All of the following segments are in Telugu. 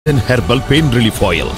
Herbal pain relief oil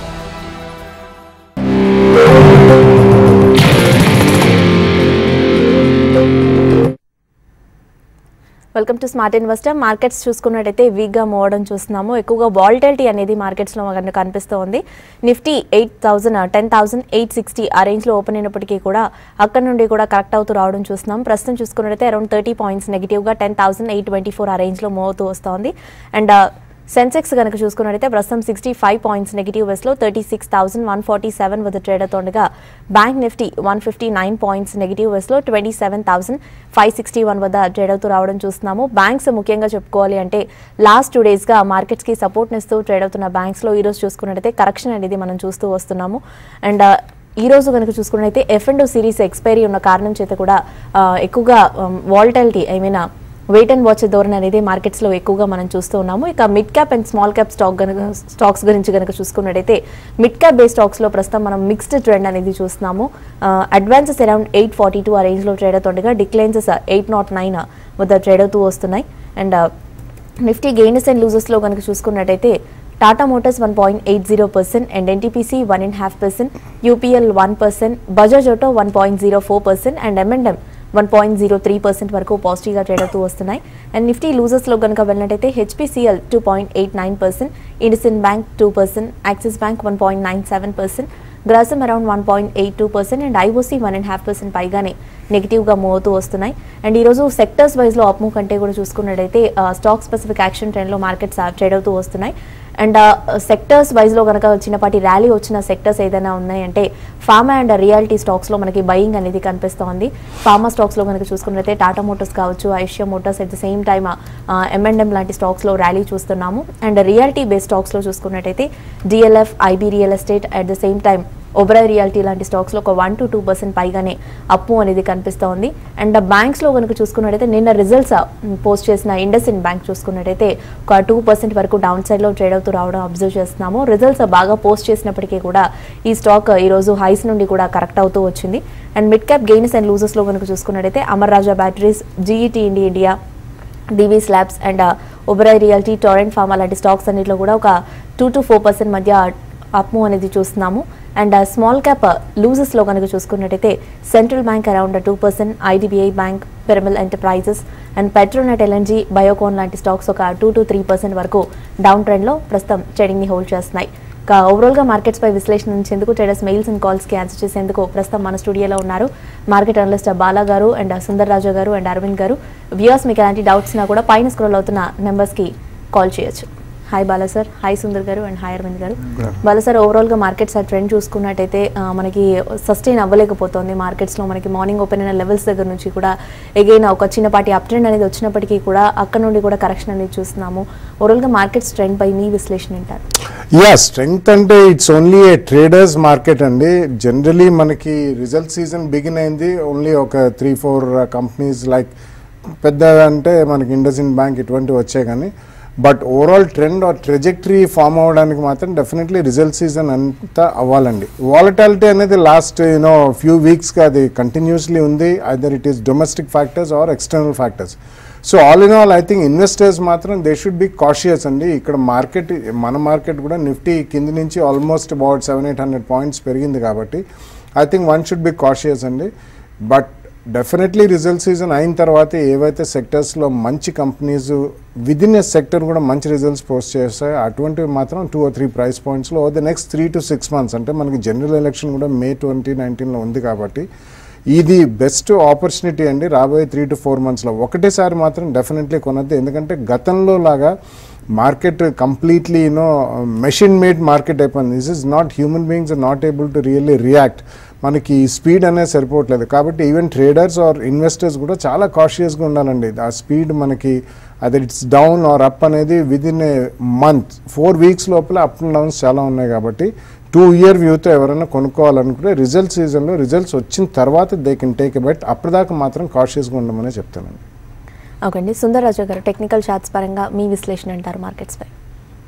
welcome to smart investor markets చూసుకున్నట్టయితే వీక్గా మోవడం చూస్తున్నాము ఎక్కువగా వాలిటాలిటీ అనేది మార్కెట్స్లో మనకు కనిపిస్తోంది Nifty eight thousand ten thousand eight sixty ఆ రేంజ్లో ఓపెన్ అయినప్పటికీ కూడా అక్కడ నుండి కూడా కరెక్ట్ అవుతూ రావడం చూస్తున్నాం ప్రస్తుతం చూసుకున్నట్టయితే అరౌండ్ థర్టీ పాయింట్స్ నెగిటివ్గా ten thousand eight twenty four ఆ రేంజ్లో మూవ్ అవుతూ వస్తోంది అండ్ సెన్సెక్స్ కనుక చూసుకున్నట్టయితే ప్రస్తుతం సిక్స్టీ ఫైవ్ పాయింట్స్ నెగిటివ్ వెస్లో thirty six thousand one forty seven వద్ద ట్రేడ్ అవుతుండగా bank Nifty one fifty nine points negative వెస్లో twenty seven thousand five sixty one వద్ద ట్రేడ్ అవుతూ రావడం చూస్తున్నాము బ్యాంక్స్ ముఖ్యంగా చెప్పుకోవాలి అంటే లాస్ట్ టూ డేస్గా మార్కెట్స్కి సపోర్ట్ ఇస్తూ ట్రేడ్ అవుతున్న బ్యాంక్స్లో ఈరోజు చూసుకున్నట్టయితే కరెక్షన్ అనేది మనం చూస్తూ వస్తున్నాము అండ్ ఈ రోజు కనుక చూసుకున్నట్టయితే ఎఫ్ అండ్ సిరీస్ ఎక్స్పైరీ ఉన్న కారణం చేత కూడా ఆ, ఎక్కువగా volatility I mean wait and watch ధోరణి అనేది మార్కెట్స్లో ఎక్కువగా మనం చూస్తూ ఉన్నాము ఇక mid cap and small cap stock గనుక స్టాక్స్ గురించి కనుక చూసుకున్నట్టయితే మిడ్ క్యాప్ బేస్ స్టాక్స్లో ప్రస్తుతం మనం మిక్స్డ్ ట్రెండ్ అనేది చూస్తున్నాము advances around eight forty two ఆ రేంజ్లో ట్రేడ్ అవుతుండగా డిక్లైన్సెస్ ఎయిట్ నాట్ నైన్ వద్ద ట్రేడ్ అవుతూ వస్తున్నాయి అండ్ నిఫ్టీ గెయిన్స్ అండ్ లూజెస్లో కనుక చూసుకున్నట్టయితే Tata Motors one point eight zero percent and NTPC one and half percent UPL one percent Bajaj Auto one point zero four percent and M and M one point zero three percent వరకు పాజిటివ్గా ట్రేడ్ అవుతూ వస్తున్నాయి అండ్ నిఫ్టీ లూజర్స్లో కనుక వెళ్ళినట్టయితే HPCL two point eight nine percent IndusInd bank two percent Axis bank one point nine seven percent Grasim around one point eight two percent and IOC one and half percent పైగానే నెగిటివ్గా మూవ్ అవుతూ వస్తున్నాయి అండ్ ఈరోజు సెక్టర్స్ వైజ్లో అప్ మూవ్ కంటే కూడా చూసుకున్నట్టయితే స్టాక్ స్పెసిఫిక్ యాక్షన్ ట్రెండ్లో మార్కెట్స్ ట్రేడ్ అవుతూ వస్తున్నాయి అండ్ సెక్టర్స్ వైజ్లో కనుక చిన్నపాటి ర్యాలీ వచ్చిన సెక్టర్స్ ఏదైనా ఉన్నాయంటే ఫార్మా అండ్ రియాలిటీ స్టాక్స్లో మనకి బయింగ్ అనేది కనిపిస్తోంది ఫార్మా స్టాక్స్లో కనుక చూసుకున్నట్లయితే టాటా మోటార్స్ కావచ్చు Eicher Motors at the same time M and M లాంటి స్టాక్స్లో ర్యాలీ చూస్తున్నాము అండ్ రియాలిటీ బేస్డ్ స్టాక్స్లో చూసుకున్నట్టయితే DLF IB real estate at the same time Oberoi realty లాంటి స్టాక్స్లో ఒక వన్ టు టూ పర్సెంట్ పైగానే అప్పు అనేది కనిపిస్తోంది అండ్ బ్యాంక్స్లో కనుక చూసుకున్నట్టయితే నిన్న రిజల్ట్స్ పోస్ట్ చేసిన ఇండస్ ఇన్ బ్యాంక్ చూసుకున్నట్టయితే ఒక టూ పర్సెంట్ వరకు డౌన్ సైడ్లో ట్రేడ్ అవుతూ రావడం అబ్జర్వ్ చేస్తున్నాము రిజల్ట్స్ బాగా పోస్ట్ చేసినప్పటికీ కూడా ఈ స్టాక్ ఈరోజు హైస్ నుండి కూడా కరెక్ట్ అవుతూ వచ్చింది and mid cap gains and లూజెస్లో కనుక చూసుకున్నట్టయితే అమర్ రాజా బ్యాటరీస్ జీఈటీ ఇండి India Divi's labs and Oberoi realty Torrent Pharma లాంటి స్టాక్స్ అన్నింటిలో కూడా ఒక టూ టు ఫోర్ పర్సెంట్ మధ్య అప్ మూవ్ అనేది చూస్తున్నాము అండ్ స్మాల్ క్యాప్ లూజెస్లో కనుక చూసుకున్నట్టయితే Central Bank around two percent IDBI bank Piramal enterprises and Petronet LNG Biocon లాంటి స్టాక్స్ ఒక టూ టు త్రీ పర్సెంట్ వరకు డౌన్ ట్రెండ్లో ప్రస్తుతం ట్రేడింగ్ని హోల్డ్ చేస్తున్నాయి ఇక ఓవరాల్గా మార్కెట్స్ పై విశ్లేషించేందుకు ట్రేడర్స్ మెయిల్స్ అండ్ కాల్స్కి ఆన్సర్ చేసేందుకు ప్రస్తుతం మన స్టూడియోలో ఉన్నారు మార్కెట్ అనలిస్ట్ బాలా గారు అండ్ సుందర్ రాజు గారు అండ్ అరవింద్ గారు వ్యూస్ మీకు ఎలాంటి డౌట్స్ ఉన్నా కూడా పైన స్క్రోల్ అవుతున్న నెంబర్స్కి కాల్ చేయొచ్చు hi Bala sir hi Sundar garu and hi Aravind garu Bala sir ఓవరాల్గా మార్కెట్స్ ఆ ట్రెండ్ చూసుకున్నట్టయితే ఆ, మనకి సస్టైన్ అవ్వలేకపోతుంది మార్కెట్స్లో మనకి మార్నింగ్ ఓపెన్ అయిన లెవెల్స్ దగ్గర నుంచి కూడా ఎగైన్ ఒక చిన్నపాటి అప్ ట్రెండ్ అనేది వచ్చినప్పటికీ కూడా అక్కడ నుండి కూడా కరెక్షన్ అనేది చూస్తున్నాము ఓవరాల్గా మార్కెట్స్ ట్రెండ్ పై మీ విశ్లేషణ ఏంటారు యా స్ట్రెంగ్త్ అంటే it's only a traders market అండి జనరలీ మనకి రిజల్ట్ సీజన్ బిగిన్ అయింది ఓన్లీ ఒక త్రీ ఫోర్ కంపెనీస్ లైక్ పెద్ద అంటే మనకి ఇండస్ఇన్ బ్యాంక్ ఇటువంటివి వచ్చాయి కానీ but overall trend or trajectory form అవ్వడానికి మాత్రం డెఫినెట్లీ రిజల్ట్ సీజన్ అంతా అవ్వాలండి వాలటాలిటీ అనేది లాస్ట్ యూనో ఫ్యూ వీక్స్గా అది కంటిన్యూస్లీ ఉంది either it is domestic factors or external factors so all in all I think investors మాత్రం దే షుడ్ బి కాషియస్ అండి ఇక్కడ మార్కెట్ మన మార్కెట్ కూడా నిఫ్టీ కింది నుంచి almost about seven eight hundred points పెరిగింది కాబట్టి I think one should be cautious అండి బట్ డెఫినెట్లీ రిజల్ట్ సీజన్ అయిన తర్వాత ఏవైతే సెక్టర్స్లో మంచి కంపెనీస్ విదిన్ ఎ సెక్టర్ కూడా మంచి రిజల్ట్స్ పోస్ట్ చేస్తాయి అటువంటివి మాత్రం టూ ఆర్ త్రీ ప్రైస్ పాయింట్స్లో the next three to six months అంటే మనకి జనరల్ ఎలక్షన్ కూడా మే ట్వంటీ నైన్టీన్లో ఉంది కాబట్టి ఇది బెస్ట్ ఆపర్చునిటీ అండి రాబోయే త్రీ టు ఫోర్ మంత్స్లో ఒకటేసారి మాత్రం డెఫినెట్లీ కొనద్దు ఎందుకంటే గతంలో లాగా market completely you know machine made market అయిపోయింది this is not human beings are not able to really react మనకి స్పీడ్ అనేది సరిపోవట్లేదు కాబట్టి ఈవెన్ ట్రేడర్స్ ఆర్ ఇన్వెస్టర్స్ కూడా చాలా కాషియస్గా ఉండాలండి ఆ స్పీడ్ మనకి అది ఇట్స్ డౌన్ ఆర్ అప్ అనేది within a month four weeks లోపల అప్ అండ్ డౌన్స్ చాలా ఉన్నాయి కాబట్టి టూ ఇయర్ వ్యూతో ఎవరైనా కొనుక్కోవాలనుకుంటే రిజల్ట్ సీజన్లో రిజల్ట్స్ వచ్చిన తర్వాత they can take a bet అప్పటిదాకా మాత్రం కాషియస్గా ఉండమని చెప్తానండి ఓకే అండి సుందర్ రాజు గారు టెక్నికల్ చార్ట్స్ పరంగా మీ విశ్లేషణ అంటారు మార్కెట్స్ పై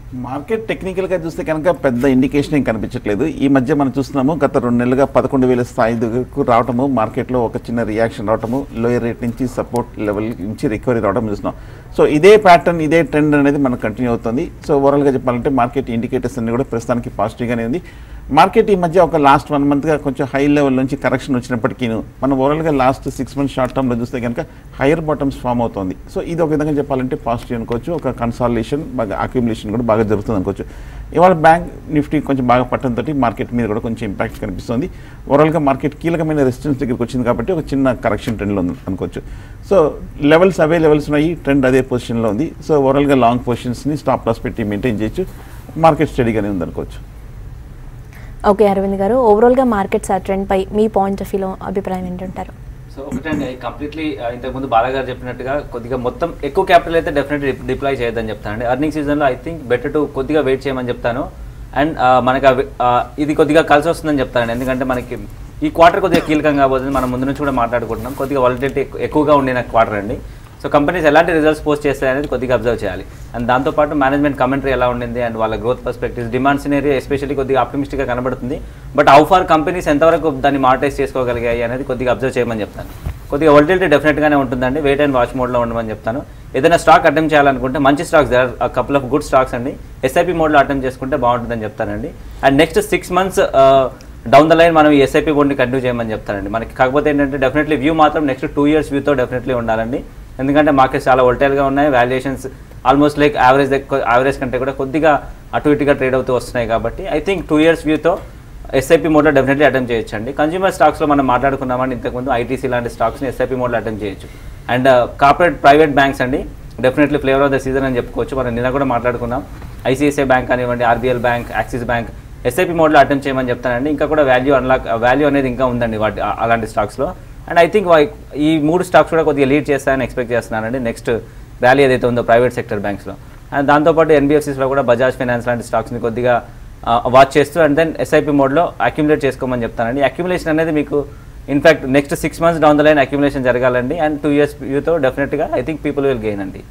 మార్కెట్ టెక్నికల్గా చూస్తే కనుక పెద్ద ఇండికేషన్ ఏం కనిపించట్లేదు ఈ మధ్య మనం చూస్తున్నాము గత రెండు నెలలుగా పదకొండు వేల స్థాయి దగ్గరకు రావటము మార్కెట్లో ఒక చిన్న రియాక్షన్ రావటము లోయర్ రేట్ నుంచి సపోర్ట్ లెవెల్ నుంచి రికవరీ రావడం చూస్తున్నాం సో ఇదే ప్యాటర్న్ ఇదే ట్రెండ్ అనేది మనకు కంటిన్యూ అవుతుంది సో ఓవరాల్గా చెప్పాలంటే మార్కెట్ ఇండికేటర్స్ అన్ని కూడా ప్రస్తుతానికి పాజిటివ్గానే ఉంది మార్కెట్ ఈ మధ్య ఒక లాస్ట్ వన్ మంత్గా కొంచెం హై లెవెల్ నుంచి కరెక్షన్ వచ్చినప్పటికీ మనం ఓవరాల్గా లాస్ట్ సిక్స్ మంత్స్ షార్ట్ టర్మ్లో చూస్తే కనుక హైయర్ బాటమ్స్ ఫామ్ అవుతుంది సో ఇది ఒక విధంగా చెప్పాలంటే పాజిటివ్ అనుకోవచ్చు ఒక కన్సాలిడేషన్ బాగా అక్యుములేషన్ కూడా బాగా జరుగుతుంది అనుకోవచ్చు ఇవాళ బ్యాంక్ నిఫ్టీ కొంచెం బాగా పట్టడంతో మార్కెట్ మీద కూడా కొంచెం ఇంపాక్ట్ కనిపిస్తుంది ఓవరాల్గా మార్కెట్ కీలకమైన రెసిస్టెన్స్ దగ్గరికి వచ్చింది కాబట్టి ఒక చిన్న కరెక్షన్ ట్రెండ్లో ఉంది అనుకోవచ్చు సో లెవెల్స్ అవే లెవెల్స్ ఉన్నాయి ట్రెండ్ అదే పొజిషన్లో ఉంది సో ఓవరాల్గా లాంగ్ పొజిషన్స్ని స్టాప్ లాస్ పెట్టి మెయింటైన్ చేయొచ్చు మార్కెట్ స్టడీగానే ఉంది అనుకోవచ్చు ఓకే అరవింద్ గారు ఓవరాల్గా మార్కెట్స్ ఆ ట్రెండ్ పై మీ పాయింట్ ఆఫ్ వ్యూలో అభిప్రాయం ఏంటంటారు సో ఒకటండి కంప్లీట్లీ ఇంతకుముందు బాలా గారు చెప్పినట్టుగా కొద్దిగా మొత్తం ఎక్కువ క్యాపిటల్ అయితే డెఫినెట్లీ డిప్లాయ్ చేయొద్దని చెప్తానండి అర్నింగ్ సీజన్లో ఐ థింక్ బెటర్ టు కొద్దిగా వెయిట్ చేయమని చెప్తాను అండ్ మనకి అవి- ఆ, ఇది కొద్దిగా కలిసి వస్తుందని చెప్తానండి ఎందుకంటే మనకి ఈ క్వార్టర్ కొద్దిగా కీలకంగా పోతుంది మనం ముందు నుంచి కూడా మాట్లాడుకుంటున్నాం కొద్దిగా వాలిడిటీ ఎక్కువగా ఉండిన క్వార్టర్ అండి సో కంపెనీస్ ఎలాంటి రిజల్ట్స్ పోస్ట్ చేస్తాయి అనేది కొద్దిగా అబ్జర్వ్ చేయాలి అండ్ దాంతోపాటు మేనేజ్మెంట్ కమెంటరీ ఎలా ఉండింది అండ్ వాళ్ళ growth perspectives demand scenario especially కొద్దిగా ఆప్టిమిస్టిక్గా కనబడుతుంది బట్ హౌ ఫార్ కంపెనీస్ ఎంతవరకు దాన్ని మానిటైజ్ చేసుకోగలిగాయి అనేది కొద్దిగా అబ్జర్వ్ చేయమని చెప్తాను కొద్దిగా వోల్టిలిటీ డెఫినెట్గానే ఉంటుందండి వెయిట్ అండ్ వాచ్ మోడ్లో ఉండమని చెప్తాను ఏదైనా స్టాక్ అటెంప్ట్ చేయాలనుకుంటే మంచి stocks there couple of good stocks అండి ఎస్ఐపి మోడ్లో అటెంప్ట్ చేసుకుంటే బాగుంటుందని చెప్తానండి and next six months down the line మనం ఈ ఎస్ఐపి బోర్డ్ని కంటిన్యూ చేయమని చెప్తానండి మనకి కాకపోతే ఏంటంటే డెఫినెట్లీ వ్యూ మాత్రం నెక్స్ట్ టూ ఇయర్స్ వ్యూతో డెఫినెట్లీ ఉండాలండి ఎందుకంటే మార్కెట్స్ చాలా వోల్టైల్గా ఉన్నాయి valuations almost like average average కంటే కూడా కొద్దిగా అటు ఇటుగా ట్రేడ్ అవుతూ వస్తున్నాయి కాబట్టి ఐ థింక్ టూ ఇయర్స్ వ్యూతో ఎస్ఐపి మోడ్లో డెఫినెట్లీ అటెంప్ట్ చేయొచ్చండి కన్జ్యూమర్ స్టాక్స్లో మనం మాట్లాడుకున్నామండి ఇంతకుముందు ఐటీసీ లాంటి స్టాక్స్ని ఎస్ఐపి మోడ్లో అటెంప్ట్ చేయొచ్చు అండ్ కార్పొరేట్ ప్రైవేట్ బ్యాంక్స్ అండి definitely flavour of the season అని చెప్పుకోవచ్చు మనం నిన్న కూడా మాట్లాడుకున్నాం ఐసిఐసిఐ బ్యాంక్ కానివ్వండి RBL bank Axis bank SIP మోడ్లో అటెంప్ట్ చేయమని చెప్తానండి ఇంకా కూడా వాల్యూ అన్లాక్ వాల్యూ అనేది ఇంకా ఉందండి వాటి ఆ- అలాంటి స్టాక్స్లో అండ్ ఐ థింక్ ఈ మూడు స్టాక్స్ కూడా కొద్దిగా లీడ్ చేస్తాయని ఎక్స్పెక్ట్ చేస్తున్నానండి నెక్స్ట్ ర్యాలీ ఏదైతే ఉందో ప్రైవేట్ సెక్టర్ బ్యాంక్స్లో అండ్ దాంతోపాటు ఎన్బిఎఫ్సిస్లో కూడా బజాజ్ ఫైనాన్స్ లాంటి స్టాక్స్ని కొద్దిగా వాచ్ చేస్తూ అండ్ దెన్ ఎస్ఐపి మోడ్లో అక్యుములేట్ చేసుకోమని చెప్తానండి అక్యుములేషన్ అనేది మీకు in fact next six months down the line accumulation జరగాలండి అండ్ టూ ఇయర్స్ వ్యూతో డెఫినెట్గా I think people will gain అండి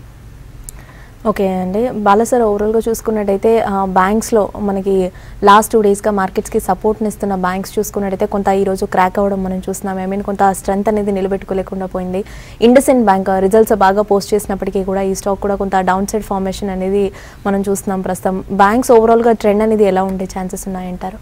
ఓకే అండి బాల సార్ ఓవరాల్గా చూసుకున్నట్టయితే బ్యాంక్స్లో మనకి లాస్ట్ టూ డేస్గా మార్కెట్స్కి సపోర్ట్ని ఇస్తున్న బ్యాంక్స్ చూసుకున్నట్టయితే కొంత ఈరోజు క్రాక్ అవ్వడం మనం చూస్తున్నాం ఐ మీన్ కొంత స్ట్రెంత్ అనేది నిలబెట్టుకోలేకుండా పోయింది ఇండస్ఇన్ బ్యాంక్ రిజల్ట్స్ బాగా పోస్ట్ చేసినప్పటికీ కూడా ఈ స్టాక్ కూడా కొంత డౌన్ సైడ్ ఫార్మేషన్ అనేది మనం చూస్తున్నాం ప్రస్తుతం బ్యాంక్స్ ఓవరాల్గా ట్రెండ్ అనేది ఎలా ఉండే ఛాన్సెస్ ఉన్నాయంటారు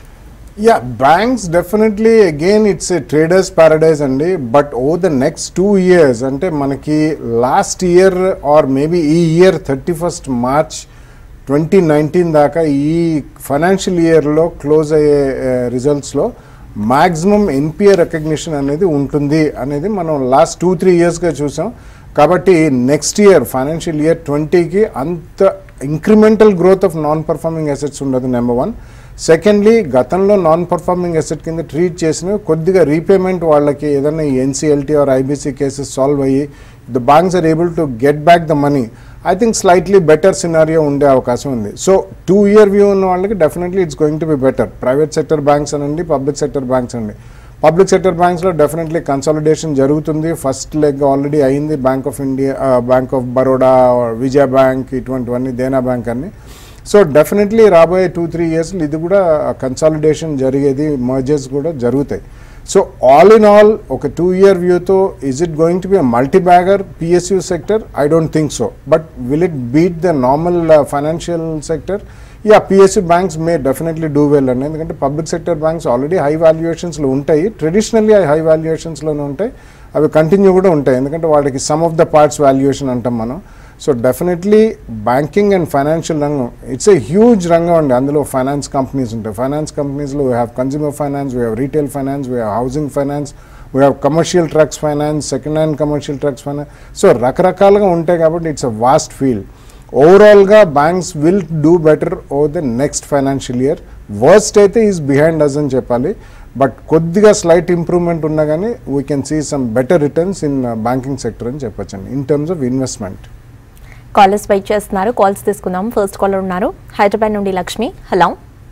yeah banks definitely again it's a traders paradise అండి but over the next two years అంటే మనకి లాస్ట్ ఇయర్ ఆర్ మేబీ ఈ year thirty first March twenty nineteen దాకా ఈ ఫైనాన్షియల్ ఇయర్లో క్లోజ్ అయ్యే రిజల్ట్స్లో మ్యాక్సిమం ఎన్పిఏ రికగ్నిషన్ అనేది ఉంటుంది అనేది మనం లాస్ట్ టూ త్రీ ఇయర్స్గా చూసాం కాబట్టి నెక్స్ట్ ఇయర్ ఫైనాన్షియల్ ఇయర్ ట్వంటీకి అంత incremental growth of non performing assets ఉండదు నెంబర్ వన్ సెకండ్లీ గతంలో నాన్ పర్ఫార్మింగ్ అసెట్ కింద ట్రీట్ చేసిన కొద్దిగా రీపేమెంట్ వాళ్ళకి ఏదైనా NCLT or IBC cases solve అయ్యి the banks are able to get back the money I think slightly better scenario ఉండే అవకాశం ఉంది సో టూ ఇయర్ వ్యూ ఉన్న వాళ్ళకి definitely it's going to be better private sector banks అనండి పబ్లిక్ సెక్టర్ బ్యాంక్స్ అండి పబ్లిక్ సెక్టర్ బ్యాంక్స్లో డెఫినెట్లీ కన్సాలిడేషన్ జరుగుతుంది ఫస్ట్ లెగ్ ఆల్రెడీ అయింది bank of India bank of Baroda Vijaya bank ఇటువంటివన్నీ దేనా బ్యాంక్ అన్ని సో డెఫినెట్లీ రాబోయే టూ త్రీ ఇయర్స్లో ఇది కూడా కన్సాలిడేషన్ జరిగేది మర్జెస్ కూడా జరుగుతాయి సో ఆల్ ఇన్ ఆల్ ఒక టూ ఇయర్ వ్యూతో is it going to be multi bagger PSU sector I don't think so but will it beat the normal financial sector yeah PSU banks may definitely do well అండి ఎందుకంటే public sector banks already high వాల్యుయేషన్స్లో ఉంటాయి ట్రెడిషనల్లీ హై వాల్యుయేషన్స్లోనే ఉంటాయి అవి కంటిన్యూ కూడా ఉంటాయి ఎందుకంటే వాటికి sum of the parts valuation అంటాం మనం so definitely banking and financial రంగం ఇట్స్ ఏ హ్యూజ్ రంగం అండి అందులో ఫైనాన్స్ కంపెనీస్ ఉంటాయి ఫైనాన్స్ కంపెనీస్లో we have consumer finance we have retail finance we have housing finance we have commercial trucks finance second hand commercial trucks finance so రకరకాలుగా ఉంటాయి కాబట్టి ఇట్స్ అ వాస్ట్ ఫీల్డ్ ఓవరాల్గా banks will do better over the next financial year worst అయితే ఈజ్ బిహైండ్ అస్ అని చెప్పాలి బట్ కొద్దిగా స్లైట్ ఇంప్రూవ్మెంట్ ఉన్నా కానీ we can see some better returns in banking sector అని చెప్పొచ్చండి in terms of investment callers wait చేస్తున్నారు కాల్స్ తీసుకుందాం ఫస్ట్ కాలర్ ఉన్నారు హైదరాబాద్ నుండి లక్ష్మి హలో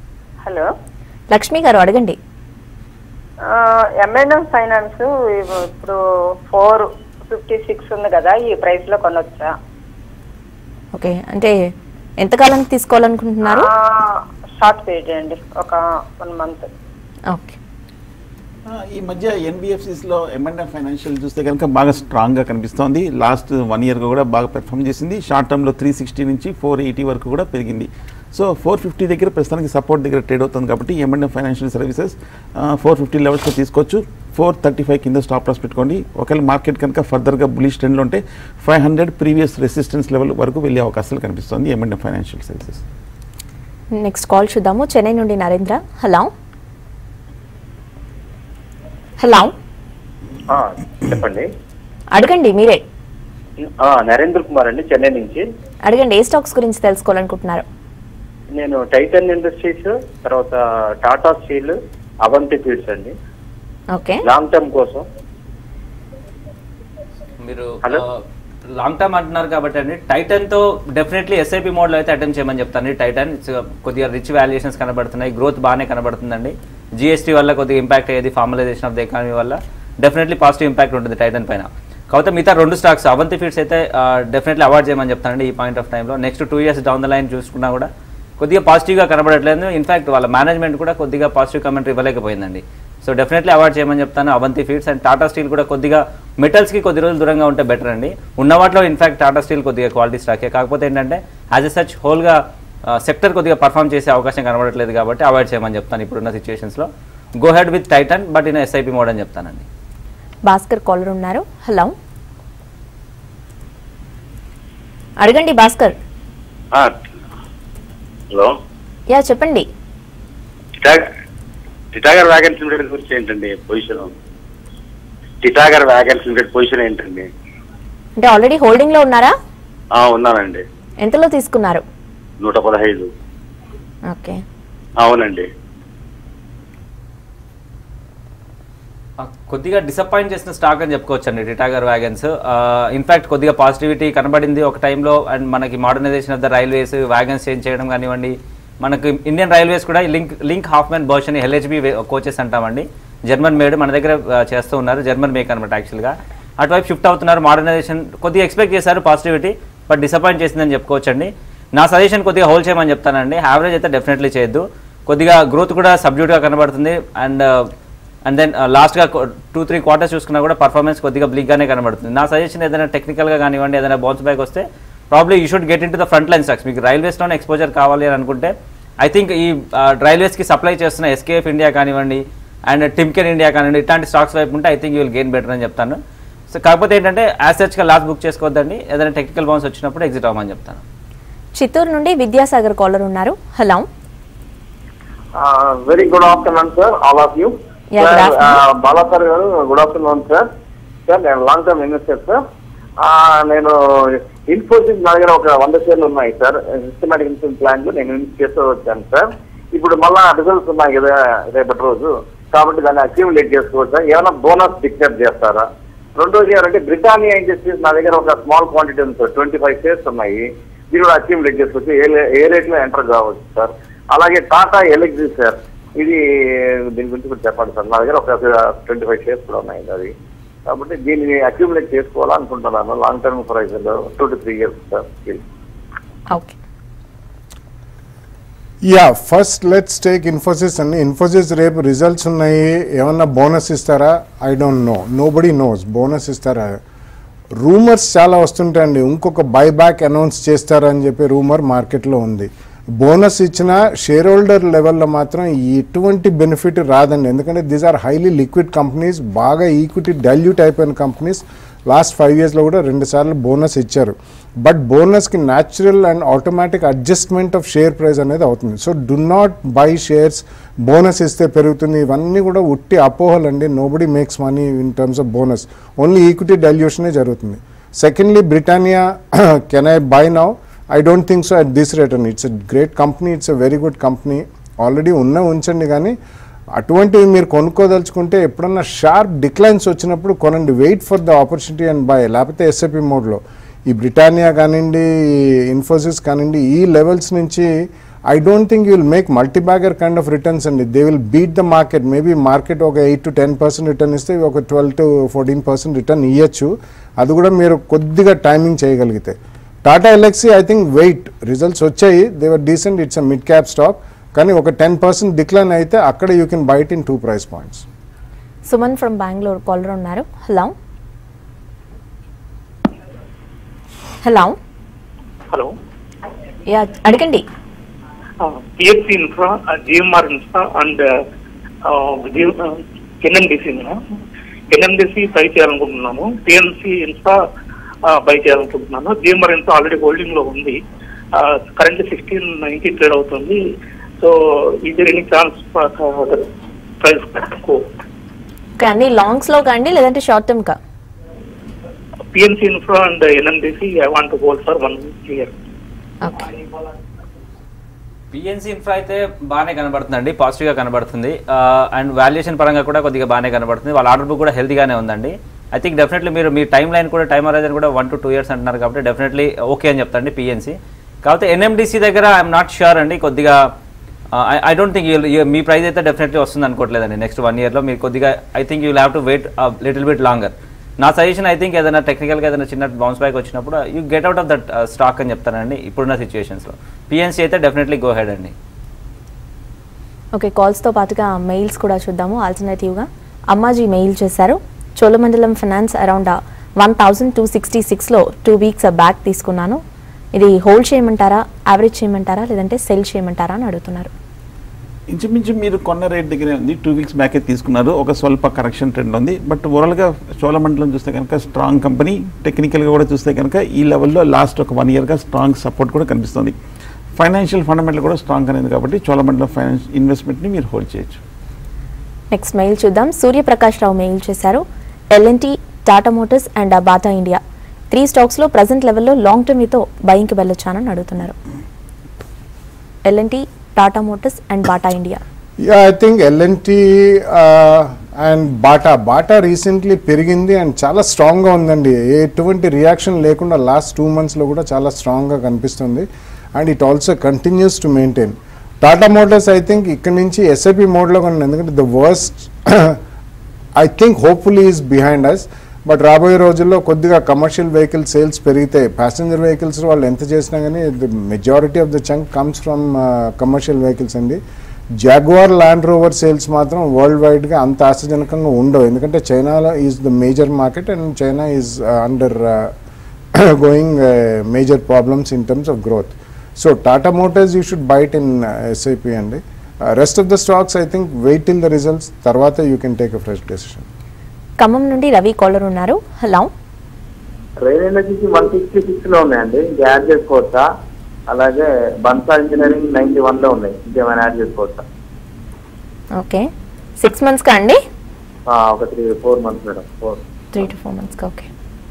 హలో లక్ష్మి గారు అడగండి ఎంఎన్ఎం ఫైనాన్స్ ఇప్పుడు ఫోర్ ఫిఫ్టీ సిక్స్ ఉంది కదా ఈ ప్రైస్ లో కొనొచ్చా ఓకే అంటే ఎంతకాలానికి తీసుకోవాలనుకుంటున్నారు షార్ట్ పీరియడ్ అండి ఒక వన్ మంత్ ఓకే ఆ, ఈ మధ్య ఎన్బిఎఫ్సిస్లో ఎంఎన్ఎఫ్ ఫైనాన్షియల్ చూస్తే కనుక బాగా స్ట్రాంగ్గా కనిపిస్తోంది లాస్ట్ వన్ ఇయర్గా కూడా బాగా పెర్ఫామ్ చేసింది షార్ట్ టర్మ్లో త్రీ సిక్స్టీ నుంచి ఫోర్ ఎయిటీ వరకు కూడా పెరిగింది సో ఫోర్ ఫిఫ్టీ దగ్గర ప్రస్తుతానికి సపోర్ట్ దగ్గర ట్రేడ్ అవుతుంది కాబట్టి MNF financial services four fifty లెవెల్స్లో తీసుకోవచ్చు ఫోర్ థర్టీ ఫైవ్ కింద స్టాప్ లాస్ పెట్టుకోండి ఒకవేళ మార్కెట్ కనుక ఫర్దర్గా బులిష్ ట్రెండ్లో ఉంటే five hundred previous resistance level వరకు వెళ్ళే అవకాశాలు కనిపిస్తుంది MNF financial services next call చూద్దాము చెన్నై నుండి నరేంద్ర హలో హలో ఆ, చెప్పండి అడగండి మీరే ఆ, నరేంద్ర కుమార్ అండి చెన్నై నుంచి అడగండి ఏ స్టాక్స్ గురించి తెలుసుకోవాలనుకుంటున్నారు నేను టైటన్ ఇండస్ట్రీస్ తర్వాత టాటా స్టీల్ అవంతి ఫీడ్స్ అండి ఓకే లాంగ్ టర్మ్ కోసం మీరు Hello? లాంగ్ టర్మ్ అంటున్నారు కాబట్టి అండి టైటన్ తో డెఫినెట్లీ ఎస్ఐపి మోడ్లో అయితే అటెంప్ట్ చేయమని చెప్తాను టైటన్ కొద్దిగా రిచ్ వాల్యుయేషన్స్ కనబడుతున్నాయి గ్రోత్ బాగానే కనబడుతుందండి జిఎస్టీ వల్ల కొద్దిగా ఇంపాక్ట్ అయ్యేది ఫార్మలైజేషన్ ఆఫ్ ద ఎకానమీ వల్ల డెఫినెట్లీ పాజిటివ్ ఇంపాక్ట్ ఉంటుంది టైటన్ పైన కాకపోతే మిగతా రెండు స్టాక్స్ అవంతి ఫీడ్స్ అయితే డెఫినెట్లీ అవాయిడ్ చేయమని చెప్తానండి ఈ పాయింట్ ఆఫ్ టైంలో next two years down the line చూసుకున్నా కూడా కొద్దిగా పాజిటివ్గా కనబడట్లేదు ఇన్ఫాక్ట్ వాళ్ళ మేనేజ్మెంట్ కూడా కొద్దిగా పాజిటివ్ కమెంట్ ఇవ్వలేకపోయిందండి సో డెఫినెట్లీ అవాయిడ్ చేయమని చెప్తాను Avanti feeds and Tata steel కూడా కొద్దిగా మెటల్స్కి కొద్ది రోజులు దూరంగా ఉంటే బెటర్ అండి ఉన్న వాటిలో ఇన్ఫాక్ట్ టాటా స్టీల్ కొద్దిగా క్వాలిటీ స్టాకే కాకపోతే ఏంటంటే యాజ్ ఎ సచ్ హోల్గా సెక్టర్ కొద్దిగా పర్ఫామ్ చేసే అవకాశం కనబడట్లేదు కాబట్టి అవాయిడ్ చేయమని చెప్తాను ఇప్పుడున్న సిచ్యువేషన్స్లో go head with Titan but in SIP mode అని చెప్తానండి భాస్కర్ కాలర్ ఉన్నారు హలో అడగండి భాస్కర్ హలో యా చెప్పండి టిటాగర్ వ్యాగన్స్ లిమిటెడ్ గురించి ఏంటండి position Titagarh wagons limited position ఏంటండి అంటే ఆల్రెడీ హోల్డింగ్ లో ఉన్నారా ఆ, ఉన్నానండి ఎంతలో తీసుకున్నారు నూట పదహైదు ఓకే అవునండి ఆ, కొద్దిగా డిసప్పాయింట్ చేసిన స్టాక్ అని చెప్పుకోవచ్చు అండి టిటాగర్ వ్యాగన్స్ ఇన్ఫాక్ట్ కొద్దిగా పాజిటివిటీ కనబడింది ఒక టైంలో అండ్ మనకి modernisation of the railways wagons change చేయడం కానివ్వండి మనకి ఇండియన్ రైల్వేస్ కూడా Linke Linke Hofmann Busch LHB coaches అంటామండి జర్మన్ మేడ్ మన దగ్గర ఆ, చేస్తూ ఉన్నారు జర్మన్ మేక్ అనమాట యాక్చువల్గా అటువైపు షిఫ్ట్ అవుతున్నారు మోడర్నైజేషన్ కొద్దిగా ఎక్స్పెక్ట్ చేశారు పాజిటివిటీ బట్ డిసప్పాయింట్ చేసిందని చెప్పుకోవచ్చండి నా సజెషన్ కొద్దిగా హోల్డ్ చేయమని చెప్తానండి యావరేజ్ అయితే డెఫినెట్లీ చేయొద్దు కొద్దిగా గ్రోత్ కూడా సబ్జ్యూట్గా కనబడుతుంది అండ్ అండ్ దెన్ లాస్ట్గా టూ త్రీ క్వార్టర్స్ చూసుకున్నా కూడా పర్ఫార్మెన్స్ కొద్దిగా బ్లిక్గానే కనబడుతుంది నా సజెషన్ ఏదైనా టెక్నికల్గా కానివ్వండి ఏదైనా బౌన్స్ బ్యాక్ వస్తే probably you should get in to the front line stocks మీకు రైల్వేస్లోనే ఎక్స్పోజర్ కావాలి అని అనుకుంటే ఐ థింక్ ఈ రైల్వేస్కి సప్లై చేస్తున్న ఎస్కేఎఫ్ ఇండియా కానివ్వండి అండ్ టిమ్కెన్ ఇండియా కానివ్వండి ఇట్లాంటి స్టాక్స్ వైపు ఉంటే I think you will gain better అని చెప్తాను సో కాకపోతే ఏంటంటే యాజ్ సచ్గా లాస్ట్ బుక్ చేసుకోవద్దండి ఏదైనా టెక్నికల్ బౌన్స్ వచ్చినప్పుడు ఎగ్జిట్ అవ్వమని చెప్తాను చిత్తూరు నుండి విద్యాసాగర్ కాలర్ ఉన్నారు hello very good afternoon sir all of you Yeah, good afternoon. Bala sir garu good afternoon sir sir నేను లాంగ్ టర్మ్ ఇన్వెస్టర్ సార్ నేను ఇన్ఫోసిస్ నా దగ్గర ఒక వంద షేర్లు ఉన్నాయి సార్ సిస్టమేటిక్ ఇన్సూరెన్స్ ప్లాన్ నేను ఇన్వెస్ట్ చేస్తూ వచ్చాను సార్ ఇప్పుడు మళ్ళా రిజల్ట్స్ ఉన్నాయి కదా రేపటి రోజు కాబట్టి దాన్ని అక్యూములేట్ చేసుకోవచ్చు సార్ ఏమైనా బోనస్ డిక్లేర్ చేస్తారా రెండోది ఏంటంటే బ్రిటానియా ఇండస్ట్రీస్ నా దగ్గర ఒక స్మాల్ క్వాంటిటీ ఉంది సార్ ట్వంటీ ఫైవ్ షేర్స్ ఉన్నాయి దీని కూడా అక్యూములేట్ చేసుకోవచ్చు ఏ లే- ఏ రేట్ లో ఎంటర్ కావచ్చు సార్ అలాగే టాటా ఎలక్ట్రీ సార్ ఇది దీని గురించి కూడా చెప్పండి సార్ నా దగ్గర ఒక ట్వంటీ ఫైవ్ షేర్స్ కూడా ఉన్నాయి అది కాబట్టి దీన్ని అక్యూములేట్ చేసుకోవాలనుకుంటున్నాను long term price two to three years sir okay yeah first let's take Infosys అండి ఇన్ఫోసిస్ రేపు రిజల్ట్స్ ఉన్నాయి ఏమన్నా బోనస్ ఇస్తారా I don't know nobody knows bonus ఇస్తారా రూమర్స్ చాలా వస్తుంటాయండి ఇంకొక బైబ్యాక్ అనౌన్స్ చేస్తారని చెప్పి రూమర్ మార్కెట్లో ఉంది బోనస్ ఇచ్చిన షేర్ హోల్డర్ లెవెల్లో మాత్రం ఎటువంటి బెనిఫిట్ రాదండి ఎందుకంటే these are highly liquid companies బాగా ఈక్విటీ డైల్యూట్ అయిపోయిన కంపెనీస్ లాస్ట్ ఫైవ్ ఇయర్స్లో కూడా రెండు సార్లు బోనస్ ఇచ్చారు బట్ బోనస్కి natural and automatic adjustment of share price అనేది అవుతుంది so do not buy shares bonus ఇస్తే పెరుగుతుంది ఇవన్నీ కూడా ఉట్టి అపోహలు అండి nobody makes money in terms of bonus only equity డైల్యూషనే జరుగుతుంది secondly Britannia can I buy now I don't think so at this rate అండి it's a great company it's a very good company already ఉన్న ఉంచండి కానీ అటువంటివి మీరు కొనుక్కోదలుచుకుంటే ఎప్పుడన్నా షార్ప్ డిక్లైన్స్ వచ్చినప్పుడు కొనండి wait for the opportunity and buy లేకపోతే ఎస్ఐపి మోడ్లో ఈ బ్రిటానియా కానివ్వండి ఇన్ఫోసిస్ కానివ్వండి ఈ లెవెల్స్ నుంచి I don't think you will make multi bagger kind of returns అండి they will beat the market maybe market ఒక eight to ten percent return ఇస్తే ఇవి ఒక twelve to fourteen percent return ఇవ్వచ్చు అది కూడా మీరు కొద్దిగా టైమింగ్ చేయగలిగితే Tata Elxsi I think wait results వచ్చాయి they were decent it's a mid cap stock కానీ ఒక టెన్ పర్సెంట్ డిక్లైన్ అయితే అక్కడ you can buy it in two price points Suman from Bengaluru caller ఉన్నారు హలో హలో హలో యా అడగండి PFC infra GMR infra and NMDC NMDC buy చేయాలనుకుంటున్నాము పిఎన్సి ఇన్ఫ్రా బై చేయాలనుకుంటున్నాను జిఎంఆర్ ఇన్ఫ్రా ఆల్రెడీ హోల్డింగ్ లో ఉంది కరెంట్ సిక్స్టీన్ నైన్టీ ట్రేడ్ అవుతుంది సో ఇది ఎనీ ఛాన్స్ ప్రైస్ ఓకే అన్ని లాంగ్స్ లో కండి లేదంటే షార్ట్ టర్మ్ కా PNC infra and NMDC I want hold for one year okay PNC infra అయితే బాగానే కనబడుతుందండి పాజిటివ్గా కనబడుతుంది అండ్ వాల్యుయేషన్ పరంగా కూడా కొద్దిగా బాగానే కనబడుతుంది వాళ్ళ ఆర్డర్ బుక్ కూడా హెల్తీగానే ఉందండి ఐ థింక్ డెఫినెట్లీ మీరు మీ టైం లైన్ కూడా టైం అరైజన్ కూడా వన్ టు టూ ఇయర్స్ అంటున్నారు కాబట్టి డెఫినెట్లీ ఓకే అని చెప్తాండి పిఎన్సీ కాకపోతే ఎన్ఎండిసి దగ్గర ఐఎమ్ నాట్ ష్యూర్ అండి కొద్దిగా ఐ డోంట్ థింక్ మీ ప్రైస్ అయితే డెఫినెట్లీ వస్తుంది అనుకోవట్లేదండి నెక్స్ట్ వన్ ఇయర్లో మీరు కొద్దిగా I think you have to wait little bit longer నా సజెషన్ ఐ థింక్ ఏదైనా టెక్నికల్గా ఏదైనా చిన్న బౌన్స్ బ్యాక్ వచ్చినప్పుడు you get out of that stock అని చెప్తానండి ఇప్పుడున్న సిచ్యువేషన్స్లో పిఎన్సీ అయితే డెఫినెట్లీ గో హెడ్ అండి ఓకే కాల్స్తో పాటుగా మెయిల్స్ కూడా చూద్దాము ఆల్టర్నేటివ్గా అమ్మాజీ మెయిల్ చేశారు Cholamandalam finance around one thousand two sixty సిక్స్లో టూ వీక్స్ బ్యాక్ తీసుకున్నాను ఇది హోల్డ్ చేయమంటారా యావరేజ్ చేయమంటారా లేదంటే సెల్ చేయమంటారా అని అడుగుతున్నారు ఇంచుమించు మీరు కొన్న రేట్ దగ్గరే ఉంది టూ వీక్స్ బ్యాకే తీసుకున్నారు ఒక స్వల్ప కరెక్షన్ ట్రెండ్ ఉంది బట్ ఓవరాల్గా చోళమండలం చూస్తే కనుక స్ట్రాంగ్ కంపెనీ టెక్నికల్గా కూడా చూస్తే కనుక ఈ లెవెల్లో లాస్ట్ ఒక వన్ ఇయర్గా స్ట్రాంగ్ సపోర్ట్ కూడా కనిపిస్తుంది ఫైనాన్షియల్ ఫండమెంటల్ కూడా స్ట్రాంగ్ అనేది కాబట్టి చోళమండలం ఫైనాన్స్ ఇన్వెస్ట్మెంట్ని మీరు హోల్డ్ చేయొచ్చు నెక్స్ట్ మెయిల్ చూద్దాం సూర్యప్రకాష్ రావు మెయిల్ చేశారు L and T Tata motors and Bata India three స్టాక్స్లో ప్రజెంట్ లెవెల్లో లాంగ్ టర్మ్ మీతో బయింగ్కి వెళ్ళొచ్చానని అడుగుతున్నారు L and T Tata motors and Bata India yeah I think L and T and Bata Bata recently పెరిగింది అండ్ చాలా స్ట్రాంగ్గా ఉందండి ఎటువంటి రియాక్షన్ లేకుండా లాస్ట్ టూ మంత్స్లో కూడా చాలా స్ట్రాంగ్గా కనిపిస్తుంది and it also continues to maintain Tata motors I think ఇక్కడ నుంచి ఎస్ఐపి మోడ్లో కొన్నాను ఎందుకంటే the worst I think hopefully is behind us but రాబోయే రోజుల్లో కొద్దిగా కమర్షియల్ వెహికల్ సేల్స్ పెరిగితే ప్యాసింజర్ వెహికల్స్ వాళ్ళు ఎంత చేసినా కానీ the majority of the chunk comes from commercial vehicles అండి జాగ్వార్ ల్యాండ్ రోవర్ సేల్స్ మాత్రం వరల్డ్ వైడ్గా అంత ఆశాజనకంగా ఉండవు ఎందుకంటే చైనాలో is the major market and China is undergoing major problems in terms of growth so Tata motors you should buy it in SIP అండి rest of the stocks I think wait till the results తర్వాత you can take a fresh decision Khammam నుండి రవి కాలర్ ఉన్నారు హలో ట్రైన్ వచ్చేసి వన్ సిక్స్టీ సిక్స్ లో ఉన్నాయండి ఇంకా యాడ్ చేసుకోవచ్చా అలాగే బన్సా ఇంజనీరింగ్ నైన్టీ వన్ లో ఉన్నాయి ఇంకేమైనా యాడ్ చేసుకోవచ్చా ఓకే సిక్స్ మంత్స్కా అండి ఆ, ఒక three four months madam four three to four మంత్స్కా ఓకే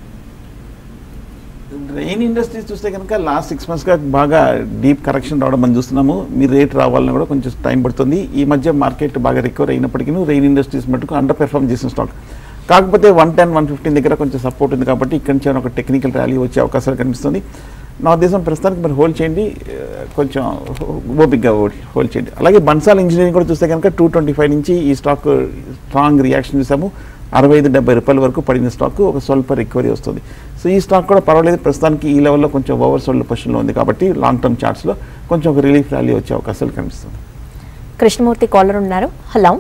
రెయిన్ ఇండస్ట్రీస్ చూస్తే కనుక లాస్ట్ సిక్స్ మంత్స్గా బాగా డీప్ కరెక్షన్ రావడం మనం చూస్తున్నాము మీ రేట్ రావాలన్నా కూడా కొంచెం టైం పడుతుంది ఈ మధ్య మార్కెట్ బాగా రికవర్ అయినప్పటికీ రెయిన్ ఇండస్ట్రీస్ మటుకు అండర్ పెర్ఫామ్ చేసిన స్టాక్ కాకపోతే వన్ టెన్ వన్ ఫిఫ్టీన్ దగ్గర కొంచెం సపోర్ట్ ఉంది కాబట్టి ఇక్కడి నుంచి ఒక టెక్నికల్ ర్యాలీ వచ్చే అవకాశాలు కనిపిస్తుంది నా ఉద్దేశం ప్రస్తుతానికి మీరు హోల్డ్ చేయండి ఆ, కొంచెం ఓపిక్గా హోల్డ్ చేయండి అలాగే బన్సాల్ ఇంజనీరింగ్ కూడా చూస్తే కనుక టూ ట్వంటీ ఫైవ్ నుంచి ఈ స్టాక్ స్ట్రాంగ్ రియాక్షన్ చూసాము అరవై ఐదు డెబ్బై రూపాయల వరకు పడిన స్టాక్ ఒక స్వల్ప రికవరీ వస్తుంది సో ఈ స్టాక్ కూడా పర్వాలేదు ప్రస్తుతానికి ఈ లెవెల్లో కొంచెం ఓవర్ సోల్డ్ పొజిషన్లో ఉంది కాబట్టి లాంగ్ టర్మ్ చార్ట్స్లో కొంచెం ఒక రిలీఫ్ ర్యాలీ వచ్చే అవకాశాలు కనిపిస్తుంది కృష్ణమూర్తి కాలర్ ఉన్నారు హలో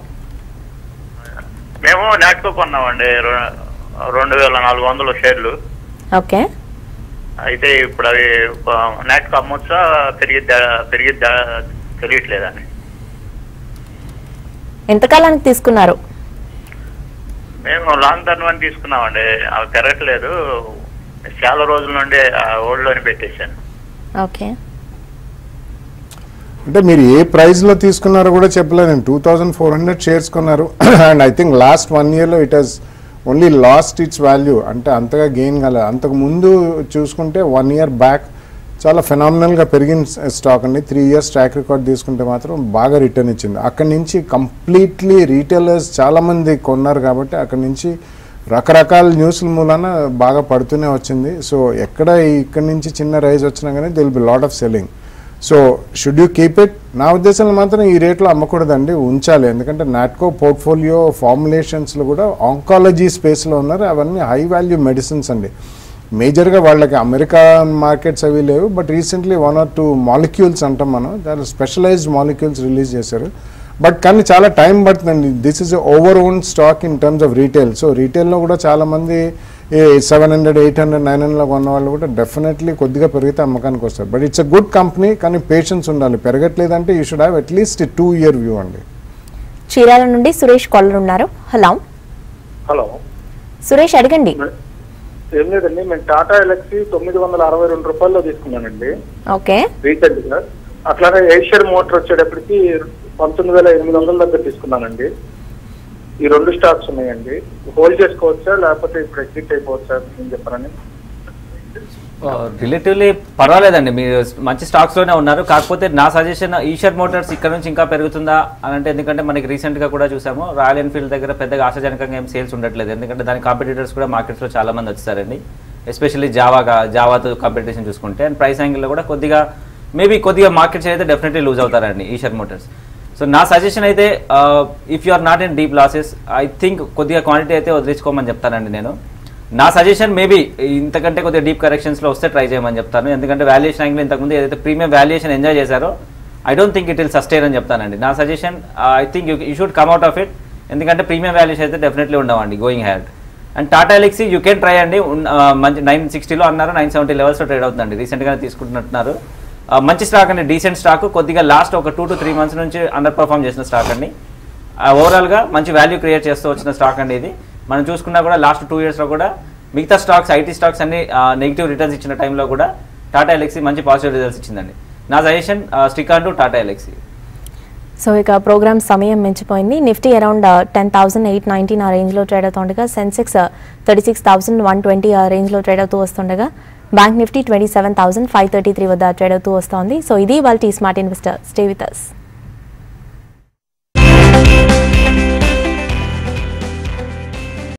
మేము నాటుకో కొన్నామండి రె- రెండు వేల నాలుగు వందల షేర్లు ఓకే అయితే ఇప్పుడు అవి నాటుకు అమ్మొచ్చా పెరిగిద్దా పెరిగిద్దా తెలియట్లేదండి ఎంతకాలానికి తీసుకున్నారు మేము లాంగ్ టర్మ్ అని తీసుకున్నామండి అవి పెరగట్లేదు చాలా రోజుల నుండి ఆ ఓల్డ్లోనే పెట్టేశాను ఓకే అంటే మీరు ఏ ప్రైస్లో తీసుకున్నారో కూడా చెప్పలేను two thousand four hundred shares కొన్నారు and I think last one ఇయర్లో it has only lost its value అంటే అంతగా గెయిన్ కాలేదు అంతకు ముందు చూసుకుంటే వన్ ఇయర్ బ్యాక్ చాలా ఫెనామినల్గా పెరిగిన స్టాక్ అండి త్రీ ఇయర్స్ ట్రాక్ రికార్డ్ తీసుకుంటే మాత్రం బాగా రిటర్న్ ఇచ్చింది అక్కడి నుంచి కంప్లీట్లీ రీటైలర్స్ చాలామంది కొన్నారు కాబట్టి అక్కడి నుంచి రకరకాల న్యూస్ల మూలాన బాగా పడుతూనే వచ్చింది సో ఎక్కడ ఇక్కడి నుంచి చిన్న రైజ్ వచ్చినా కానీ there'll be lot of selling so should you keep it నా ఉద్దేశంలో మాత్రం ఈ రేట్లో అమ్మకూడదండి ఉంచాలి ఎందుకంటే నాట్కో పోర్ట్ఫోలియో ఫార్ములేషన్స్లో కూడా ఆంకాలజీ స్పేస్లో ఉన్నారు అవన్నీ హై వాల్యూ మెడిసిన్స్ అండి మేజర్గా వాళ్ళకి అమెరికా మార్కెట్స్ అవి లేవు but recently one or two molecules అంటాం మనం దాని స్పెషలైజ్డ్ మాలిక్యూల్స్ రిలీజ్ చేశారు బట్ కానీ చాలా టైం పడుతుందండి this is over owned stock in terms of retail so రీటైల్లో కూడా చాలామంది seven hundred eight hundred nine హండ్రెడ్లో కొన్న వాళ్ళు కూడా డెఫినెట్లీ కొద్దిగా పెరిగితే అమ్మకానికి వస్తారు but it's a good company కానీ పేషెన్స్ ఉండాలి పెరగట్లేదంటే you should have at least two year view అండి చీరాల నుండి సురేష్ కాలర్ ఉన్నారు హలో హలో సురేష్ అడగండి ఏం లేదండి మేము టాటా ఎలక్సీ తొమ్మిది వందల అరవై రెండు రూపాయల్లో తీసుకున్నానండి ఓకే రీసెంట్ గా అట్లానే ఏషియర్ మోటార్ వచ్చేటప్పటికి పంతొమ్మిది వేల ఎనిమిది వందల దగ్గర తీసుకున్నానండి ఈ రెండు స్టాక్స్ ఉన్నాయండి హోల్డ్ చేసుకోవచ్చా లేకపోతే ఇప్పుడు ఎగ్జిట్ అయిపోవచ్చా ఏం చెప్పారని రిలేటివ్లీ పర్వాలేదండి మీరు మంచి స్టాక్స్ లోనే ఉన్నారు కాకపోతే నా సజెషన్ ఈషర్ మోటార్స్ ఇక్కడ నుంచి ఇంకా పెరుగుతుందా అని అంటే ఎందుకంటే మనకి రీసెంట్ గా కూడా చూసాము రాయల్ ఎన్ఫీల్డ్ దగ్గర పెద్దగా ఆశాజనకంగా ఏం సేల్స్ ఉండట్లేదు ఎందుకంటే దాని కాంపిటీటర్స్ కూడా మార్కెట్స్ లో చాలా మంది వచ్చారండి ఎస్పెషల్లీ జావాగా జావాతో కాంపిటీషన్ చూసుకుంటే అండ్ ప్రైస్ యాంగిల్లో కూడా కొద్దిగా మేబీ కొద్దిగా మార్కెట్స్ అయితే డెఫినెట్లీ లూజ్ అవుతారండి ఈషర్ మోటార్స్ సో నా సజెషన్ అయితే if you are not in deep losses I think కొద్దిగా క్వాంటిటీ అయితే వదిలించుకోమని చెప్తానండి నేను నా సజెషన్ మేబీ ఇంతకంటే కొద్దిగా డీప్ కరెక్షన్స్లో వస్తే ట్రై చేయమని చెప్తాను ఎందుకంటే వాల్యుయేషన్ యాంగిల్ ఇంతకుముందు ఏదైతే ప్రీమియం వాల్యుయేషన్ ఎంజాయ్ చేశారో I don't think it will sustain అని చెప్తానండి నా suggestion I think you you should come out of it ఎందుకంటే ప్రీమియం వాల్యుయేషన్ అయితే డెఫినెట్లీ ఉండవండి going ahead and Tata Elxsi you can try అండి ఉన్- ఆ, మంచి నైన్ సిక్స్టీలో అన్నారు నైన్ సెవెంటీ లెవెల్స్లో ట్రేడ్ అవుతుందండి రీసెంట్గానే తీసుకుంటున్నట్టున్నారు ఆ, మంచి స్టాక్ అండి డీసెంట్ స్టాక్ కొద్దిగా లాస్ట్ ఒక టూ టు త్రీ మంత్స్ నుంచి అండర్ పర్ఫామ్ చేసిన స్టాక్ అండి ఓవరాల్గా మంచి వాల్యూ క్రియేట్ చేస్తూ వచ్చిన స్టాక్ అండి ఇది మనం చూసుకున్నా కూడా లాస్ట్ టూ ఇయర్స్లో కూడా మిగతా స్టాక్స్ ఐటీ స్టాక్స్ అన్ని నెగిటివ్ రిటర్న్స్ ఇచ్చిన టైంలో కూడా టాటా ఎలక్సీ మంచి పాజిటివ్ రిజల్ట్స్ ఇచ్చిందండి నా suggestion stick on to Tata Elxsi so ఇక ప్రోగ్రామ్ సమయం మించిపోయింది Nifty around ten thousand eight nineteen ఆ రేంజ్లో ట్రేడ్ అవుతుండగా Sensex thirty six thousand one twenty ఆ రేంజ్లో ట్రేడ్ అవుతూ వస్తుండగా bank Nifty twenty seven thousand five thirty three వద్ద ట్రేడ్ అవుతూ వస్తోంది సో ఇది వాళ్ళ smart investor stay with us